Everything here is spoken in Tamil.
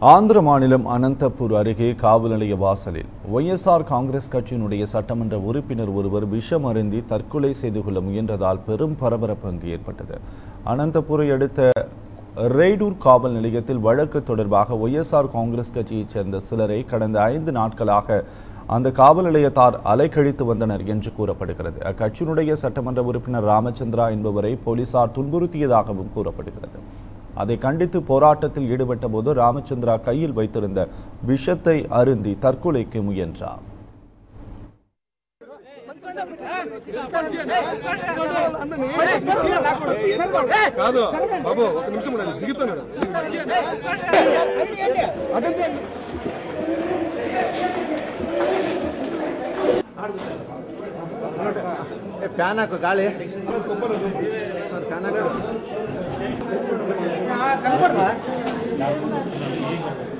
ஆந்திர மாநிலம் அனந்தபூர் அருகே காவல் நிலைய வாசலில் ஒய்எஸ்ஆர் காங்கிரஸ் கட்சியினுடைய சட்டமன்ற உறுப்பினர் ஒருவர் விஷம் அருந்தி தற்கொலை செய்து கொள்ள முயன்றதால் பெரும் பரபரப்பு அங்கு ஏற்பட்டது அனந்தபூரை அடுத்த ரெய்டூர் காவல் நிலையத்தில் வழக்கு தொடர்பாக ஒய்எஸ்ஆர் காங்கிரஸ் கட்சியைச் சேர்ந்த சிலரை கடந்த ஐந்து நாட்களாக அந்த காவல் நிலையத்தார் அலைக்கழித்து வந்தனர் என்று கூறப்படுகிறது அக்கட்சியினுடைய சட்டமன்ற உறுப்பினர் ராமச்சந்திரா என்பவரை போலீசார் துன்புறுத்தியதாகவும் கூறப்படுகிறது அதை கண்டித்து போராட்டத்தில் ஈடுபட்ட போது ராமச்சந்திரா கையில் வைத்திருந்த விஷத்தை அருந்தி தற்கொலைக்கு முயன்றார் కాదు బాబు ఒక నిమిషం ఉండండి దిగుతున్నాడు ಫ್ಯಾನ್ ಹಾಕು ಗಾಳಿ ಫ್ಯಾನ್ ಹಾಕು